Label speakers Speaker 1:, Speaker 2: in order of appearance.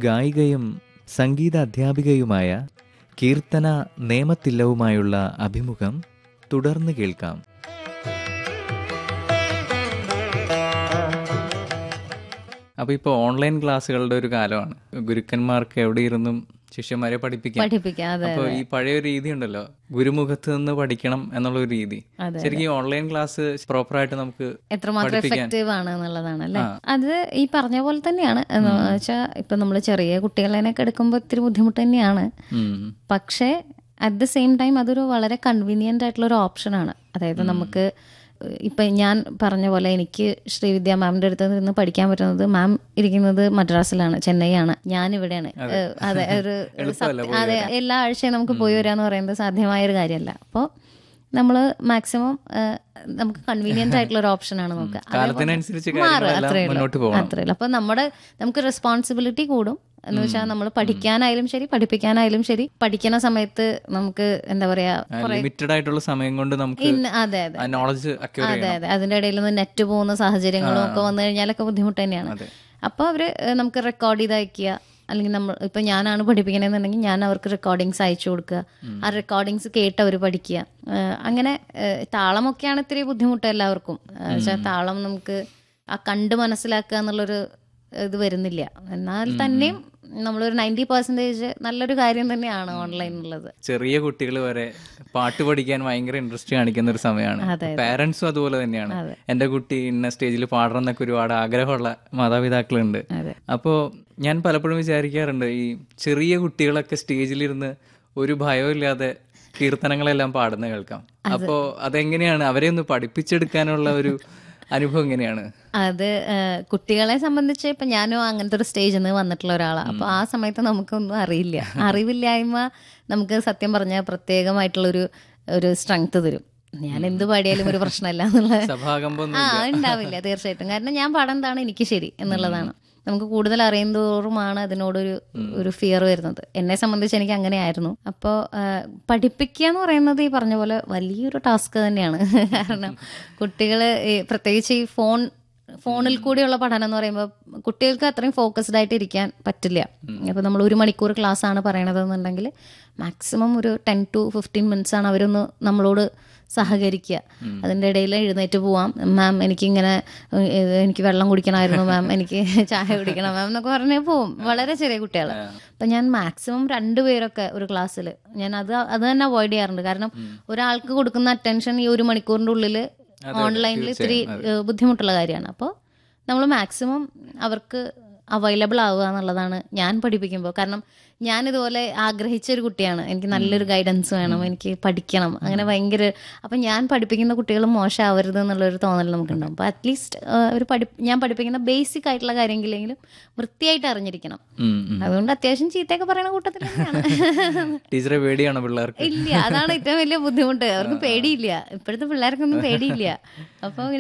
Speaker 1: ഗായികയും സംഗീത അധ്യാപികയുമായ കീർത്തന നേമത്തില്ലവുമായുള്ള അഭിമുഖം തുടർന്ന് കേൾക്കാം അപ്പോൾ ഇപ്പോൾ ഓൺലൈൻ ക്ലാസ്സുകളുടെ ഒരു കാലമാണ് ഗുരുക്കന്മാർക്ക് എവിടെ ഇരുന്നും ശിഷ്യന്മാരെ പഠിപ്പിക്കാം
Speaker 2: പഠിപ്പിക്കാം അതെ
Speaker 1: അപ്പോൾ ഈ പഴയ ഒരു രീതി ഉണ്ടല്ലോ ഗുരുമുഖത്ത് നിന്ന് പഠിക്കണം എന്നുള്ള ഒരു രീതി
Speaker 2: അതെ,
Speaker 1: ശരിക്കും ഈ ഓൺലൈൻ ക്ലാസ് പ്രോപ്പറായിട്ട് നമുക്ക്
Speaker 2: എത്രമാത്രം
Speaker 1: പഠിപ്പിക്കാൻ.
Speaker 2: എഫക്റ്റീവ് ആണ് എന്നുള്ളതാണ് അല്ലേ അത് ഈ പറഞ്ഞ പോലെ തന്നെയാണ് എന്ന് വെച്ചാൽ ഇപ്പൊ നമ്മൾ ചെറിയ കുട്ടികളെയൊക്കെ എടുക്കുമ്പോൾ ഇത്തിരി ബുദ്ധിമുട്ട് തന്നെയാണ്
Speaker 1: ഉം.
Speaker 2: പക്ഷേ അറ്റ് ദ സെയിം ടൈം അതൊരു വളരെ കൺവീനിയൻ്റ് ആയിട്ടുള്ള ഒരു ഓപ്ഷനാണ് അതായത് നമുക്ക് ഇപ്പം ഞാൻ പറഞ്ഞ പോലെ എനിക്ക് ശ്രീവിദ്യ മാമിൻ്റെ അടുത്ത് നിന്ന് പഠിക്കാൻ പറ്റുന്നത് മാം ഇരിക്കുന്നത് മദ്രാസിലാണ് ചെന്നൈയാണ് ഞാൻ ഇവിടെയാണ് ഏഹ് അതെ ഒരു സത്യ- അതെ എല്ലാ ആഴ്ചയും നമുക്ക് പോയി വരാന്ന് പറയുന്നത് സാധ്യമായ ഒരു കാര്യമല്ല അപ്പോൾ നമ്മൾ മാക്സിമം നമുക്ക് കൺവീനിയന്റ് ആയിട്ടുള്ള ഒരു ഓപ്ഷനാണ് നോക്കുക അതേപോലെ
Speaker 1: കാലത്തിനനുസരിച്ച്
Speaker 2: മാറുക
Speaker 1: കാര്യങ്ങളെല്ലാം
Speaker 2: അത്രേ ഉള്ളൂ.
Speaker 1: മുന്നോട്ട് പോകണം
Speaker 2: അത്രേ ഉള്ളൂ അപ്പൊ നമ്മുടെ നമുക്ക് റെസ്പോൺസിബിലിറ്റി കൂടും എന്ന് വെച്ചാൽ നമ്മൾ പഠിക്കാനായാലും ശരി പഠിപ്പിക്കാനായാലും ശരി പഠിക്കുന്ന സമയത്ത് നമുക്ക് എന്താ പറയാ കുറെ
Speaker 1: ലിമിറ്റഡ് ആയിട്ടുള്ള സമയം കൊണ്ട് നമുക്ക്
Speaker 2: ഇന്ന- അതെ അതെ
Speaker 1: ആ നോളജ് അക്യൂർ
Speaker 2: അതെ അതെ അതിന്റെ ഇടയിൽ നിന്ന് നെറ്റ് പോകുന്ന സാഹചര്യങ്ങളും ഒക്കെ വന്നു കഴിഞ്ഞാലൊക്കെ ബുദ്ധിമുട്ട് തന്നെയാണ്
Speaker 1: അതെ.
Speaker 2: അപ്പോൾ അവര് ഏഹ്, നമുക്ക് റെക്കോർഡ് ചെയ്ത് അയക്കുക അല്ലെങ്കിൽ നമ്മൾ ഇപ്പൊ ഞാനാണ് പഠിപ്പിക്കണമെന്നുണ്ടെങ്കിൽ ഞാൻ അവർക്ക് റെക്കോർഡിങ്സ് അയച്ചു കൊടുക്കുക ആ റെക്കോർഡിങ്സ് കേട്ട് അവർ പഠിക്കുക ഏഹ്, അങ്ങനെ ഏഹ്, താളമൊക്കെയാണ് ഇത്തിരി ബുദ്ധിമുട്ട് എല്ലാവർക്കും വെച്ചാൽ താളം നമുക്ക് ആ കണ്ട് മനസ്സിലാക്കുക എന്നുള്ളൊരു ഇത് വരുന്നില്ല എന്നാൽ തന്നെയും നമ്മളൊരു നയൻറ്റി പെർസെൻറ്റേജ് നല്ലൊരു കാര്യം തന്നെയാണ് ഓൺലൈൻ ഉള്ളത്
Speaker 1: ചെറിയ കുട്ടികൾ വരെ പാട്ട് പഠിക്കാൻ ഭയങ്കര ഇൻട്രസ്റ്റ് കാണിക്കുന്ന ഒരു സമയമാണ്
Speaker 2: അതെ,
Speaker 1: പാരന്റ്സും അതുപോലെ തന്നെയാണ്
Speaker 2: അതെ.
Speaker 1: എന്റെ കുട്ടി ഇന്ന സ്റ്റേജിൽ പാടണം എന്നൊക്കെ ഒരുപാട് ആഗ്രഹമുള്ള മാതാപിതാക്കളുണ്ട്
Speaker 2: അതെ.
Speaker 1: അപ്പോൾ ഞാൻ പലപ്പോഴും വിചാരിക്കാറുണ്ട് ഈ ചെറിയ കുട്ടികളൊക്കെ സ്റ്റേജിലിരുന്ന് ഒരു ഭയമില്ലാതെ കീർത്തനങ്ങളെല്ലാം പാടുന്ന കേൾക്കാം അപ്പോൾ അതെങ്ങനെയാണ് അവരെ ഒന്ന് പഠിപ്പിച്ചെടുക്കാനുള്ള ഒരു അനുഭവം എങ്ങനെയാണ്
Speaker 2: അത് ഏഹ്, കുട്ടികളെ സംബന്ധിച്ച് ഇപ്പൊ ഞാനും അങ്ങനത്തെ ഒരു സ്റ്റേജിൽ നിന്ന് വന്നിട്ടുള്ള ഒരാളാണ് അപ്പൊ ആ സമയത്ത് നമുക്കൊന്നും അറിയില്ല അറിവില്ലായ്മ നമുക്ക് സത്യം പറഞ്ഞാൽ പ്രത്യേകമായിട്ടുള്ള ഒരു ഒരു സ്ട്രെങ്ത് തരും ഞാൻ എന്ത് പാടിയാലും ഒരു പ്രശ്നമല്ല എന്നുള്ള
Speaker 1: സഭാകമ്പം
Speaker 2: ആ ഉണ്ടാവില്ല തീർച്ചയായിട്ടും കാരണം ഞാൻ പാടുന്നതാണ് എനിക്ക് ശരി എന്നുള്ളതാണ് നമുക്ക് കൂടുതൽ അറിയുന്നതോറുമാണ് അതിനോടൊരു ഒരു ഫിയർ വരുന്നത് എന്നെ സംബന്ധിച്ച് എനിക്ക് അങ്ങനെയായിരുന്നു അപ്പോൾ പഠിപ്പിക്കുക എന്ന് പറയുന്നത് ഈ പറഞ്ഞ പോലെ വലിയൊരു ടാസ്ക് തന്നെയാണ് കാരണം കുട്ടികൾ പ്രത്യേകിച്ച് ഈ ഫോൺ ഫോണിൽ കൂടിയുള്ള പഠനം എന്ന് പറയുമ്പോൾ കുട്ടികൾക്ക് അത്രയും ഫോക്കസ്ഡ് ആയിട്ട് ഇരിക്കാൻ പറ്റില്ല അപ്പോൾ നമ്മൾ ഒരു മണിക്കൂർ ക്ലാസ് ആണ് പറയണതെന്നുണ്ടെങ്കിൽ മാക്സിമം ഒരു ടെൻ ടു ഫിഫ്റ്റീൻ മിനിറ്റ്സ് ആണ് അവരൊന്ന് നമ്മളോട് സഹകരിക്കുക അതിൻ്റെ ഇടയിൽ എഴുന്നേറ്റ് പോവാം മാം എനിക്കിങ്ങനെ ഏഹ്, എനിക്ക് വെള്ളം കുടിക്കണമായിരുന്നു മാം എനിക്ക് ചായ കുടിക്കണം മാം എന്നൊക്കെ പറഞ്ഞ് പോവും വളരെ ചെറിയ കുട്ടികൾ അപ്പം ഞാൻ മാക്സിമം രണ്ടുപേരൊക്കെ ഒരു ക്ലാസ്സിൽ ഞാൻ അത് അത് തന്നെ അവോയ്ഡ് ചെയ്യാറുണ്ട് കാരണം ഒരാൾക്ക് കൊടുക്കുന്ന അറ്റൻഷൻ ഈ ഒരു മണിക്കൂറിൻ്റെ ഉള്ളിൽ ഓൺലൈനിൽ ഇത്തിരി ഏഹ്, ബുദ്ധിമുട്ടുള്ള കാര്യമാണ് അപ്പോൾ നമ്മൾ മാക്സിമം അവർക്ക് അവൈലബിൾ ആവുക എന്നുള്ളതാണ് ഞാൻ പഠിപ്പിക്കുമ്പോൾ കാരണം ഞാൻ ഇതുപോലെ ആഗ്രഹിച്ച ഒരു കുട്ടിയാണ് എനിക്ക് നല്ലൊരു ഗൈഡൻസ് വേണം എനിക്ക് പഠിക്കണം അങ്ങനെ ഭയങ്കര അപ്പം ഞാൻ പഠിപ്പിക്കുന്ന കുട്ടികൾ മോശമാവരുത് എന്നുള്ളൊരു തോന്നൽ നമുക്കുണ്ടാവും അപ്പോൾ അറ്റ്ലീസ്റ്റ് ഒരു പഠി ഞാൻ പഠിപ്പിക്കുന്ന ബേസിക് ആയിട്ടുള്ള കാര്യങ്ങളെങ്കിലും വൃത്തിയായിട്ട് അറിഞ്ഞിരിക്കണം
Speaker 1: ഉം, ഉം.
Speaker 2: അതുകൊണ്ട് അത്യാവശ്യം ചീത്തയൊക്കെ പറയുന്ന കൂട്ടത്തിൽ തന്നെയാണ്
Speaker 1: ടീച്ചറെ പേടിയാണോ പിള്ളേർക്ക്
Speaker 2: ഇല്ല അതാണ് ഏറ്റവും വലിയ ബുദ്ധിമുട്ട് അവർക്ക് പേടിയില്ല ഇപ്പോഴത്തെ പിള്ളേർക്കൊന്നും പേടിയില്ല അപ്പോൾ